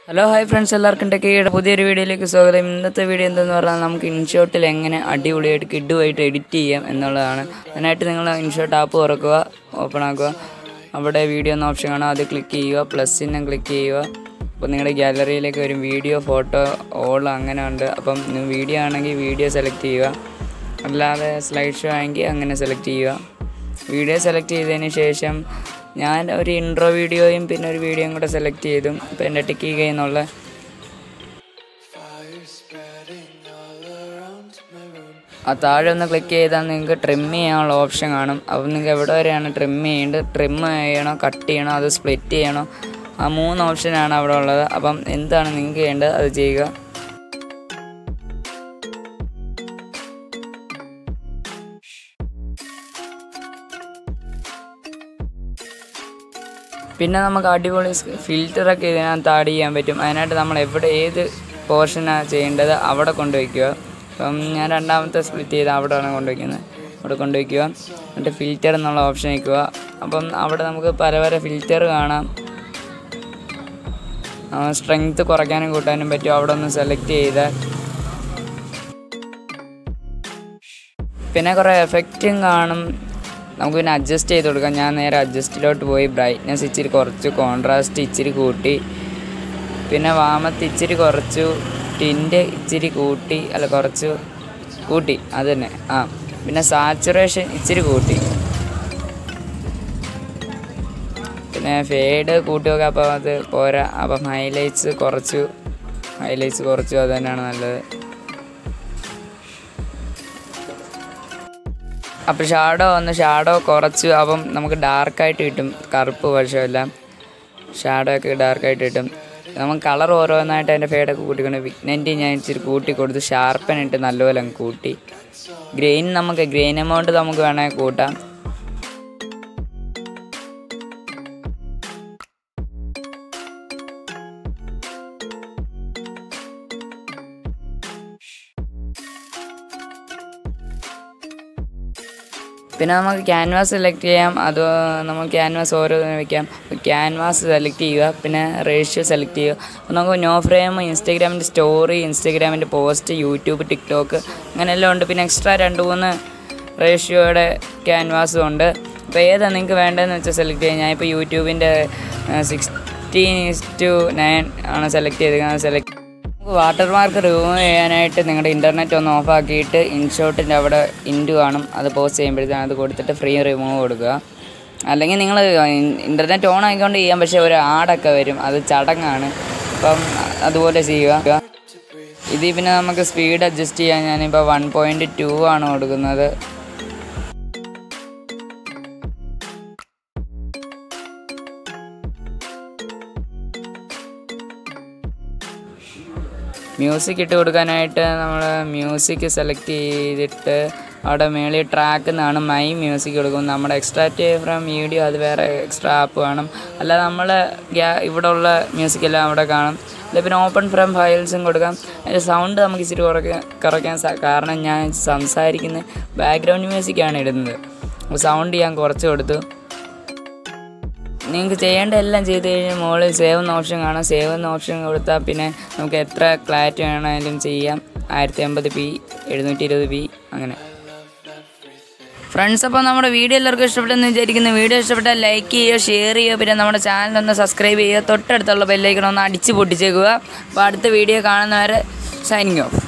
hello hi friends എല്ലാവർക്കും ടെക്കിയുടെ പുതിയൊരു വീഡിയോയിലേക്ക് സ്വാഗതം ഇന്നത്തെ വീഡിയോ എന്തെന്ന് പറഞ്ഞാൽ നമുക്ക് ഇൻഷോട്ടിൽ എങ്ങനെ അടിപൊളിയായിട്ട് കിഡുമായിട്ട് എഡിറ്റ് ചെയ്യാം എന്നുള്ളതാണ് അതിനായിട്ട് നിങ്ങൾ ഇൻഷോട്ട് ആപ്പ് തുറക്കുക ഓപ്പൺ ആക്കുക അവിടെ വീഡിയോ എന്ന ഓപ്ഷൻ കാണാം അത് ക്ലിക്ക് ചെയ്യുക പ്ലസ്സിനെ ക്ലിക്ക് ചെയ്യുക അപ്പോൾ നിങ്ങളുടെ ഗാലറിയിലേക്ക് വരും വീഡിയോ ഫോട്ടോ ഓൾ അങ്ങനെ ഉണ്ട് അപ്പം വീഡിയോ ആണെങ്കിൽ വീഡിയോ സെലക്ട് ചെയ്യുക അല്ലാതെ സ്ലൈഡ് ഷോ ആണെങ്കിൽ അങ്ങനെ സെലക്ട് ചെയ്യുക വീഡിയോ സെലക്ട് ചെയ്തതിന് ശേഷം ഞാൻ ഒരു ഇൻട്രോ വീഡിയോയും പിന്നെ ഒരു വീഡിയോയും കൂടെ സെലക്ട് ചെയ്തു ഇപ്പോൾ എൻ്റെ ടിക്കി എന്നുള്ള ആ താഴെ ഒന്ന് ക്ലിക്ക് ചെയ്താൽ നിങ്ങൾക്ക് ട്രിം ചെയ്യാനുള്ള ഓപ്ഷൻ കാണും അപ്പോൾ നിങ്ങൾക്ക് എവിടെ വരെയാണ് ട്രിം ചെയ്യേണ്ടത് ട്രിം ചെയ്യണോ കട്ട് ചെയ്യണോ അത് സ്പ്ലിറ്റ് ചെയ്യണോ ആ മൂന്ന് ഓപ്ഷനാണ് അവിടെ ഉള്ളത് അപ്പം എന്താണ് നിങ്ങൾക്ക് ചെയ്യേണ്ടത് അത് ചെയ്യുക പിന്നെ നമുക്ക് അടിപൊളി ഫിൽറ്ററൊക്കെ ഇതിനകത്ത് ആഡ് ചെയ്യാൻ പറ്റും അതിനായിട്ട് നമ്മൾ എവിടെ ഏത് പോർഷനാണ് ചെയ്യേണ്ടത് അവിടെ കൊണ്ടുവയ്ക്കുക അപ്പം ഞാൻ രണ്ടാമത്തെ സ്പ്ലിറ്റ് ചെയ്ത് അവിടെയാണ് കൊണ്ടുവയ്ക്കുന്നത് അവിടെ കൊണ്ടുവയ്ക്കുക എന്നിട്ട് ഫിൽറ്റർ എന്നുള്ള ഓപ്ഷൻ വയ്ക്കുക അപ്പം അവിടെ നമുക്ക് പല പല ഫിൽറ്റർ കാണാം സ്ട്രെങ്ത് കുറയ്ക്കാനും കൂട്ടാനും പറ്റും അവിടെ ഒന്ന് സെലക്ട് ചെയ്ത് പിന്നെ കുറേ എഫക്റ്റും കാണും നമുക്ക് പിന്നെ അഡ്ജസ്റ്റ് ചെയ്ത് കൊടുക്കാം ഞാൻ നേരെ അഡ്ജസ്റ്റിലോട്ട് പോയി ബ്രൈറ്റ്നസ് ഇച്ചിരി കുറച്ചു കോൺട്രാസ്റ്റ് ഇച്ചിരി കൂട്ടി പിന്നെ വാമത്ത് ഇച്ചിരി കുറച്ചു ടിൻ്റെ ഇച്ചിരി കൂട്ടി അല്ല കുറച്ച് കൂട്ടി അത് തന്നെ ആ പിന്നെ സാച്ചുറേഷൻ ഇച്ചിരി കൂട്ടി പിന്നെ ഫേഡ് കൂട്ടി നോക്കാം അപ്പോൾ അത് പോരാ അപ്പം ഹൈലൈറ്റ്സ് കുറച്ചു ഹൈലൈറ്റ്സ് കുറച്ചു അത് തന്നെയാണ് നല്ലത് അപ്പോൾ ഷാഡോ വന്ന് ഷാഡോ കുറച്ച് അപ്പം നമുക്ക് ഡാർക്കായിട്ട് കിട്ടും കറുപ്പ് വശമല്ല ഷാഡോ ഒക്കെ ഡാർക്കായിട്ട് കിട്ടും നമുക്ക് കളർ ഓരോന്നായിട്ട് അതിൻ്റെ ഫേഡൊക്കെ കൂട്ടിക്കൊണ്ട് വിഗ്നൻറ്റി ഞാൻ ഇച്ചിരി കൂട്ടി കൊടുത്തു ഷാർപ്പൻ ഇട്ട് നല്ലപോലെ അങ്ങ് കൂട്ടി ഗ്രെയിൻ നമുക്ക് ഗ്രെയിൻ എമൗണ്ട് നമുക്ക് വേണമെങ്കിൽ കൂട്ടാം പിന്നെ നമുക്ക് ക്യാൻവാസ് സെലക്ട് ചെയ്യാം അത് നമുക്ക് ക്യാൻവാസ് ഓരോന്നിനും വെക്കാം ക്യാൻവാസ് സെലക്ട് ചെയ്യുക പിന്നെ റേഷ്യോ സെലക്ട് ചെയ്യുക അപ്പോൾ നമുക്ക് നോ ഫ്രെയിം ഇൻസ്റ്റാഗ്രാമിൻ്റെ സ്റ്റോറി ഇൻസ്റ്റാഗ്രാമിൻ്റെ പോസ്റ്റ് യൂട്യൂബ് ടിക്ടോക്ക് അങ്ങനെയെല്ലാം ഉണ്ട് പിന്നെ എക്സ്ട്രാ രണ്ട് മൂന്ന് റേഷ്യോയുടെ ക്യാൻവാസും ഉണ്ട് അപ്പോൾ ഏതാണ് നിങ്ങൾക്ക് വേണ്ടതെന്ന് വെച്ചാൽ സെലക്ട് ചെയ്യാം ഞാനിപ്പോൾ യൂട്യൂബിൻ്റെ സിക്സ്റ്റീൻ ടു നയൻ ആണ് സെലക്ട് ചെയ്തിരിക്കുന്നത് സെലക്ട് വാട്ടർ മാർക്ക് റിമൂവ് ചെയ്യാനായിട്ട് നിങ്ങളുടെ ഇൻ്റർനെറ്റ് ഒന്ന് ഓഫ് ആക്കിയിട്ട് ഇൻഷോട്ടിൻ്റെ അവിടെ ഇൻറ്റു കാണും അത് പോസ്റ്റ് ചെയ്യുമ്പോഴത്തേക്കും അത് കൊടുത്തിട്ട് ഫ്രീ റിമൂവ് കൊടുക്കുക അല്ലെങ്കിൽ നിങ്ങൾ ഇൻ്റർനെറ്റ് ഓൺ ആയിക്കൊണ്ട് ചെയ്യാം പക്ഷേ ഒരു ആടൊക്കെ വരും അത് ചടങ്ങാണ് അപ്പം അതുപോലെ ചെയ്യുക ഇതിൽ പിന്നെ നമുക്ക് സ്പീഡ് അഡ്ജസ്റ്റ് ചെയ്യാൻ ഞാനിപ്പോൾ വൺ പോയിൻറ്റ് ടു ആണ് കൊടുക്കുന്നത് മ്യൂസിക് ഇട്ട് കൊടുക്കാനായിട്ട് നമ്മൾ മ്യൂസിക് സെലക്ട് ചെയ്തിട്ട് അവിടെ മേളിൽ ട്രാക്ക് എന്നാണ് മൈ മ്യൂസിക് കൊടുക്കും നമ്മുടെ എക്സ്ട്രാക്റ്റ് ഫ്രം വീഡിയോ അത് വേറെ എക്സ്ട്രാ ആപ്പ് കാണും അല്ലാതെ നമ്മൾ ഇവിടെ ഉള്ള മ്യൂസിക് എല്ലാം അവിടെ കാണും അല്ല പിന്നെ ഓപ്പൺ ഫ്രം ഫയൽസും കൊടുക്കാം അതിൻ്റെ സൗണ്ട് നമുക്ക് ഇച്ചിരി കുറയ്ക്കാൻ കുറയ്ക്കാൻ കാരണം ഞാൻ സംസാരിക്കുന്ന ബാക്ക്ഗ്രൗണ്ട് മ്യൂസിക്കാണ് ഇടുന്നത് അപ്പോൾ സൗണ്ട് ഞാൻ കുറച്ച് കൊടുത്തു നിങ്ങൾക്ക് ചെയ്യേണ്ട എല്ലാം ചെയ്ത് കഴിഞ്ഞാൽ മുകളിൽ സേവ് എന്ന ഓപ്ഷൻ കാണാം സേവ് എന്ന ഓപ്ഷൻ കൊടുത്താൽ പിന്നെ നമുക്ക് എത്ര ക്ലാരിറ്റി വേണമെങ്കിലും ചെയ്യാം ആയിരത്തി അമ്പത് പി എഴുന്നൂറ്റി ഇരുപത് പി അങ്ങനെ ഫ്രണ്ട്സ് അപ്പോൾ നമ്മുടെ വീഡിയോ എല്ലാവർക്കും ഇഷ്ടപ്പെട്ടെന്ന് വിചാരിക്കുന്നു വീഡിയോ ഇഷ്ടപ്പെട്ടാൽ ലൈക്ക് ചെയ്യുക ഷെയർ ചെയ്യുക പിന്നെ നമ്മുടെ ചാനൽ ഒന്ന് സബ്സ്ക്രൈബ് ചെയ്യുക തൊട്ടടുത്തുള്ള ബെല്ലൈക്കണം ഒന്ന് അടിച്ച് പൊട്ടിച്ചേക്കുക അപ്പോൾ അടുത്ത വീഡിയോ കാണുന്നവരെ സൈനിങ് ഓഫ്